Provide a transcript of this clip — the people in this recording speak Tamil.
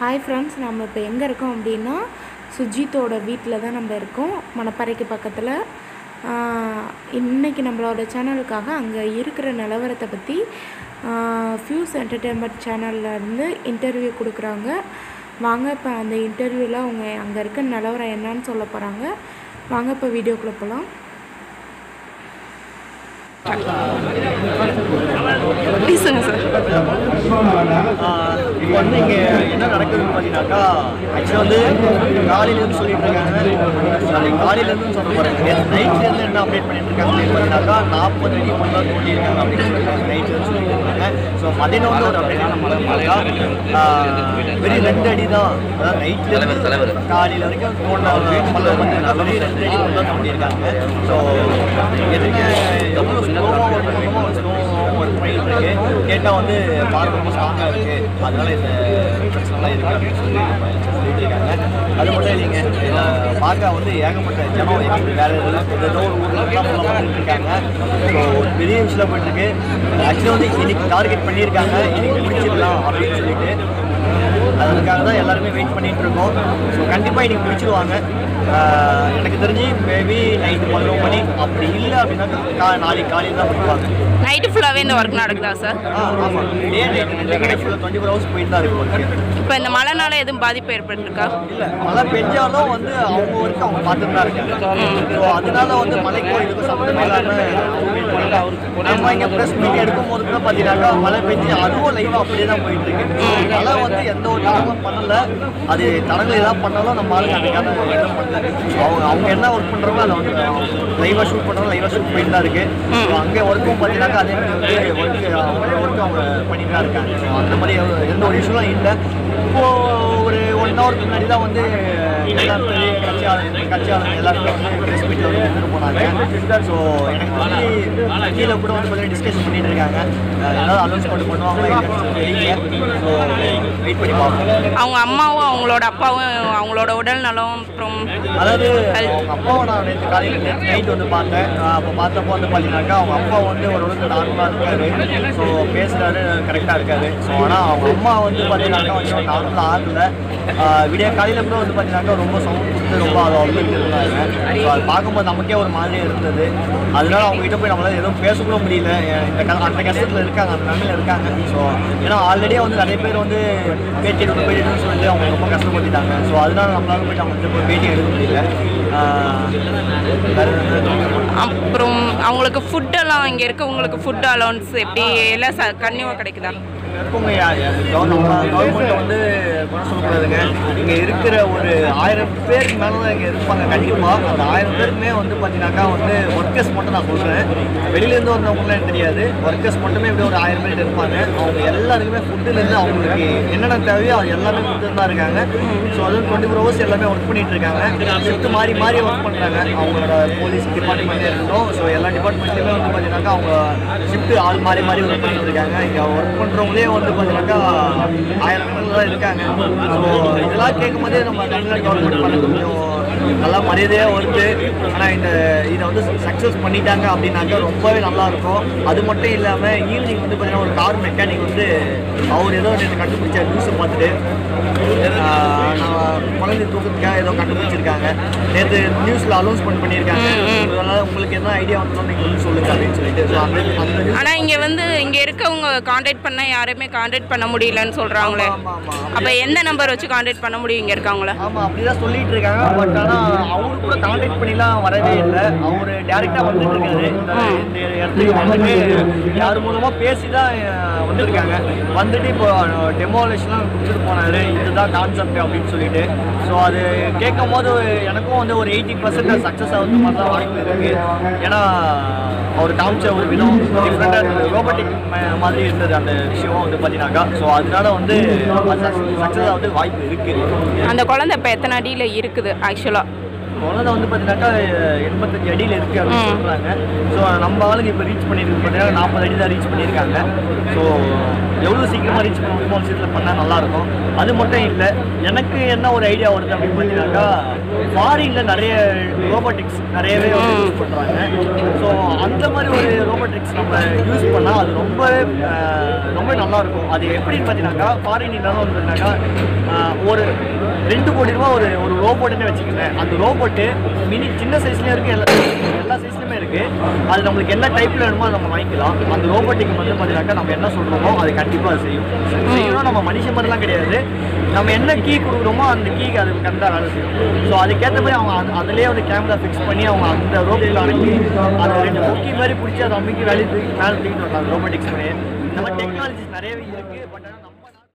ஹாய் ஃப்ரெண்ட்ஸ் நம்ம இப்போ எங்கே இருக்கோம் அப்படின்னா சுஜித்தோட வீட்டில் தான் நம்ம இருக்கோம் மணப்பாறைக்கு பக்கத்தில் இன்றைக்கி நம்மளோட சேனலுக்காக அங்கே இருக்கிற நிலவரத்தை பற்றி ஃபியூஸ் என்டர்டெயின்மெண்ட் சேனல்ல இருந்து இன்டர்வியூ கொடுக்குறாங்க வாங்க இப்போ அந்த இன்டர்வியூவில் அவங்க அங்கே இருக்க நிலவரம் என்னன்னு சொல்ல போகிறாங்க வாங்க இப்போ வீடியோக்குள்ளே போகலாம் பேசுங்க சார் இப்போ வந்து இங்கே என்ன நடக்குதுன்னு பார்த்தீங்கன்னாக்கா ஆக்சுவலாக வந்து காலையிலேருந்து சொல்லிட்டு இருக்காங்க சாரி காலையிலேருந்து சொல்ல போகிறாங்க நேற்று நைட்லேருந்து என்ன அப்டேட் பண்ணிட்டு இருக்காங்க அப்படின்னு பார்த்தீங்கன்னாக்கா நாற்பது அடி மண்ணாக தோண்டி இருக்காங்க அப்படின்னு சொல்லிட்டு நைட்லேருந்து சொல்லிட்டு இருக்காங்க ஸோ மதியம் வந்து ஒரு அப்டேட் என்ன பண்ணாக்கா வெறும் ரெண்டு அடி தான் அதாவது நைட்லேருந்து காலையில் வரைக்கும் தோண்ட பல்ல பார்த்தீங்கன்னா வெறும் ரெண்டு அடி மட்டும் தான் தோண்டி இருக்காங்க ஸோ எதுக்கு எவ்வளோ ஸ்லோவாக ஒரு பக்கமாக ஒரு ஸ்லோவாக ஒரு ட்ரெயின் இருக்கு கேட்டால் வந்து பார்வை ரொம்ப ஸ்ட்ராங்காக இருக்கு அதனால இந்த பிரச்சனைலாம் இருக்கு அப்படின்னு சொல்லி சொல்லிட்டு இருக்காங்க அது மட்டும் இல்லைங்க இதுல பார்க்க வந்து ஏகப்பட்ட ஜனம் எங்களுக்கு வேற எதுவும் ஏதோ ஒரு ஊர்லாம் பண்ணிட்டு இருக்காங்க ஸோ ஒரு பெரிய விஷயம் போயிட்டு இருக்கு ஆக்சுவலாக வந்து இன்னைக்கு டார்கெட் பண்ணியிருக்காங்க இன்னைக்கு முடிச்சிடலாம் அப்படின்னு சொல்லிட்டு அதுக்காக தான் எல்லாருமே வெயிட் பண்ணிட்டு இருக்கோம் ஸோ கண்டிப்பாக இன்னைக்கு முடிச்சிருவாங்க ஆஹ் எனக்கு தெரிஞ்சு மேபி நைட்டு பதினொரு மணி அப்படி இல்லை அப்படின்னா கா- நாளைக்கு காலையில் தான் முடிப்பாங்க நைட்டு ஃபுல்லாகவே இந்த ஒர்க் நடக்குதா சார் ஆ ஆமாம் டே நைட் ரெண்டு கடை ஃபுல்லாக டுவெண்ட்டி ஃபோர் ஹவர்ஸ் போயிட்டு தான் இருக்கு ஒர்க்கு இப்போ இந்த மழைனால எதுவும் பாதிப்பு ஏற்பட்டிருக்கா இல்லை மழை பெஞ்சாலும் வந்து அவங்க ஒர்க்கு அவங்க பார்த்துட்டு தான் இருக்காங்க ஸோ அதனால வந்து மழைக்கும் இதுக்கும் சம்மந்தமே இல்லாமல் நம்ம இங்கே ப்ரெஸ் மீட் எடுக்கும் போது கூட பார்த்தீங்கன்னாக்கா மழை பெஞ்சு அதுவும் லைவாக அப்படியே தான் போயிட்டு இருக்கு மழை வந்து எந்த ஒரு தடங்களும் பண்ணல அது தடங்கள் ஏதாவது பண்ணாலும் நம்ம ஆளுங்க அதுக்கான எதுவும் பண்ணல அவங்க அவங்க என்ன ஒர்க் பண்ணுறாங்களோ அதை வந்து லைவாக ஷூட் பண்ணுறோம் லைவாக ஷூட் போயிட்டு தான் இருக்கு ஸோ அங்கே ஒர்க்கும் பார்த்தீங்கன்னாக்கா அதே மாதிரி வந்து ஒர்க்கு அவங்க ஒர்க்கு அவங்க பண்ணிட்டு தான் இருக்காங்க ஸோ அந்த மாதிரி எந்த ஒரு இஷ்யூலாம் இல்லை இப்போ ஒரு ஒன் ஹவருக்கு முன்னாடி தான் வந்து எல்லா பெரிய கட்சியாளர் கட்சியாளர் எல்லாருமே வந்து ப்ரெஸ் மீட்டில் வந்து எடுத்துகிட்டு போனாங்க ஸோ எனக்கு வந்து கீழே கூட வந்து கொஞ்சம் டிஸ்கஷன் பண்ணிட்டு இருக்காங்க அஹ் ஏதாவது அனௌன்ஸ்மெண்ட் பண்ணுவாங்களா இல்லையான்னு தெரியல ஸோ வெயிட் பண்ணி பார்ப்போம் அவங்க அம்மாவும் அவங்களோட அப்பாவும் அவங்களோட உடல் நலம் அப்புறம் அதாவது அவங்க அப்பாவை நான் நேற்று காலையில் நேற்று நைட் வந்து பார்த்தேன் அஹ் அப்போ பார்த்தப்போ வந்து பார்த்தீங்கன்னாக்கா அவங்க அப்பா வந்து ஓரளவுக்கு நார்மலாக இருக்காரு ஸோ பேசுகிறாரு கரெக்டாக இருக்காரு ஸோ ஆனால் அவங்க அம்மா வந்து பார்த்தீங்கன்னாக்கா கொஞ்சம் நார்மலாக ஆகல அஹ் விடிய காலையில் கூட வந்து பார்த்தீங்கன்னாக்கா ரொம்ப சவுண்ட் கொடுத்து ரொம்ப அதை வந்து இருந்தாங்க ஸோ அது பார்க்கும்போது நமக்கே ஒரு மாதிரியே இருந்தது அதனால அவங்க கிட்ட போய் நம்மளால எதுவும் பேசக்கூட முடியல அஹ் இந்த க அந்த கஷ்டத்தில் இருக்காங்க அந்த நிலைமையில் இருக்காங்க ஸோ ஏன்னா ஆல்ரெடியே வந்து நிறைய பேர் வந்து பேட்டி எடுத்து பேட்டி எடுத்து சொல்லிட்டு அவங்க ரொம்ப கஷ்டப்பட்டுட்டாங்க ஸோ அதனால நம்மளால போயிட்டு அவங்க கிட்ட போய் பேட்டி எடுக்க முடியல ஆஹ் வேற என்ன? அப்புறம் அவங்களுக்கு ஃபுட்டெல்லாம் இங்கே இருக்கவங்களுக்கு ஃபுட் அலௌன்ஸ் எப்படி எல்லாம் ச கன்னியூவாக கிடைக்குதா இருக்கவங்க கவர்மெண்ட் வந்து குறை சொல்லக்கூடாதுங்க இங்கே இருக்கிற ஒரு ஆயிரம் பேருக்கு மேலே தான் இங்கே இருப்பாங்க கண்டிப்பாக அந்த ஆயிரம் பேருக்குமே வந்து பார்த்தீங்கன்னாக்கா வந்து ஒர்க்கர்ஸ் மட்டும் நான் சொல்கிறேன் வெளியிலேருந்து வந்தவங்களாம் எனக்கு தெரியாது ஒர்க்கர்ஸ் மட்டுமே இப்படி ஒரு ஆயிரம் பேர் இருப்பாங்க அவங்க எல்லாருக்குமே ஃபுட்டுலேருந்து அவங்களுக்கு என்னென்ன தேவையோ அது எல்லாமே கொடுத்துட்டு தான் இருக்காங்க ஸோ அதுவும் டுவெண்ட்டி ஃபோர் ஹவர்ஸ் எல்லாமே ஒர்க் பண்ணிட்டு இருக்காங்க ஷிஃப்ட் மாறி மாறி ஒர்க் பண்ணுறாங்க அவங்களோட போலீஸ் டிபார்ட்மெண்ட்டே இருக்கட்டும் ஸோ எல்லா டிபார்ட்மெண்ட்லையுமே வந்து பார்த்தீங்கன்னாக்கா அவங்க ஷிஃப்ட் ஆள் மாறி மாறி ஒர்க் பண்ணிட்டு இருக்காங்க இங்கே ஒர்க் பண்ணுறவங்களே வந்து பார்த்தீங்கன்னாக்கா ஆயிரம் கணக்கில் தான் இருக்காங்க ஸோ இதெல்லாம் கேட்கும் போதே நம்ம தமிழ்நாடு கவர்மெண்ட் பண்ண கொஞ்சம் நல்லா மரியாதையாக வருது ஆனால் இந்த இதை வந்து சக்ஸஸ் பண்ணிட்டாங்க அப்படின்னாக்கா ரொம்பவே நல்லா இருக்கும் அது மட்டும் இல்லாமல் ஈவினிங் வந்து பார்த்தீங்கன்னா ஒரு கார் மெக்கானிக் வந்து அவர் ஏதோ நேற்று கண்டுபிடிச்ச நியூஸை பார்த்துட்டு ஆஹ், நான் குழந்தை தூக்கத்துக்காக ஏதோ கண்டுபிடிச்சிருக்காங்க நேற்று நியூஸில் அனௌன்ஸ்மெண்ட் பண்ணியிருக்காங்க அதனால உங்களுக்கு எதனா ஐடியா வந்தாலும் நீங்கள் வந்து சொல்லுங்க அப்படின்னு சொல்லிட்டு ஸோ அந்த அந்த news ஆனால் இங்கே வந்து இங்கே இருக்கவங்க காண்டாக்ட் பண்ணால் யாரையுமே காண்டாக்ட் பண்ண முடியலன்னு சொல்கிறாங்களே ஆமா, ஆமா. அப்போ எந்த நம்பர் வச்சு காண்டாக்ட் பண்ண முடியும் இங்கே இருக்கவங்கள ஆமாம் அப்படிதான் சொல்லிட்டு இருக்காங்க பட் ஆனால் அவரு கூட கான்டாக்ட் பண்ணிலாம் வரவே இல்லை அவர் டேரெக்டாக வந்துட்டு இருக்காரு இந்த இந்த இடத்துக்கு வந்துட்டு யார் மூலமாக பேசி தான் அஹ், வந்திருக்காங்க வந்துட்டு இப்போ டெமோலேஷன்லாம் கொடுத்துட்டு போனாரு இதுதான் கான்செப்ட் அப்படின்னு சொல்லிட்டு ஸோ அது கேட்கும் போது எனக்கும் வந்து ஒரு எயிட்டி பர்சன்ட் சக்ஸஸ் ஆகுது மாதிரி தான் வாய்ப்பு இருக்கு ஏன்னா அவர் காமிச்ச ஒரு விதம் டிஃப்ரெண்டாக ரோபோட்டிக் மாதிரி இருந்தது அந்த விஷயம் வந்து பார்த்தீங்கன்னாக்கா ஸோ அதனால வந்து சக்ஸஸ் ஆகுது வாய்ப்பு இருக்குது அந்த குழந்தை இப்போ எத்தனை அடியில் இருக்குது ஆக்சுவலாக குழந்தை வந்து பார்த்தீங்கன்னாக்கா எண்பத்தஞ்சு அடியில் இருக்கு அப்படின்னு ம். சொல்கிறாங்க ஸோ நம்ம ஆளுங்க இப்போ ரீச் பண்ணியிருக்கு பார்த்தீங்கன்னா நாற்பது அடி தான் ரீச் பண்ணியிருக்காங்க ஸோ எவ்வளோ சீக்கிரமாக ரீச் பண்ண முடியுமோ விஷயத்தில் பண்ணால் நல்லாயிருக்கும் அது மட்டும் இல்லை எனக்கு என்ன ஒரு ஐடியா வருது அப்படின்னு பார்த்தீங்கன்னாக்கா ஃபாரினில் நிறைய ரோபோட்டிக்ஸ் நிறையவே வந்து யூஸ் பண்ணுறாங்க ஸோ அந்த மாதிரி ஒரு ரோபோட்டிக்ஸ் நம்ம யூஸ் பண்ணால் அது ரொம்பவே அஹ், ரொம்ப நல்லாயிருக்கும் அது எப்படின்னு பார்த்தீங்கன்னாக்கா ஃபாரின் இருந்தாலும் வந்து பார்த்தீங்கன்னாக்கா அஹ், ஒரு ரெண்டு கோடி ரூபா ஒரு ஒரு ரோபோட்டுன்னு வச்சுக்கோங்களேன் அந்த ரோபோட்டு மினி சின்ன சைஸ்லேயும் இருக்குது எல்லா எல்லா சைஸ்லையுமே இருக்குது அது நம்மளுக்கு என்ன டைப்பில் வேணுமோ அதை நம்ம வாங்கிக்கலாம் அந்த ரோபோட்டிக் வந்து பார்த்தீங்கன்னாக்கா நம்ம என்ன சொல்கிறோமோ அது கண்டிப்பாக அது செய்யும் செய்யணும் நம்ம மனுஷன் மாதிரிலாம் கிடையாது நம்ம என்ன கீ கொடுக்குறோமோ அந்த கீக்கு அது கரெக்டாக வேலை செய்யும் ஸோ அதுக்கேற்ற மாதிரி அவங்க அது- அதுலயே வந்து கேமரா ஃபிக்ஸ் பண்ணி அவங்க அந்த ரோபோட்டில் அனுப்பி அந்த ரெண்டு முக்கி மாதிரி பிடிச்சி அதை அமைக்கி வேலையை தூக்கி மேலே தூக்கிட்டு வரலாம் ரோபோட்டிக்ஸ் மாதிரி இந்த மாதிரி டெக்னாலஜிஸ் நிறையவே இருக்குது பட் ஆனால்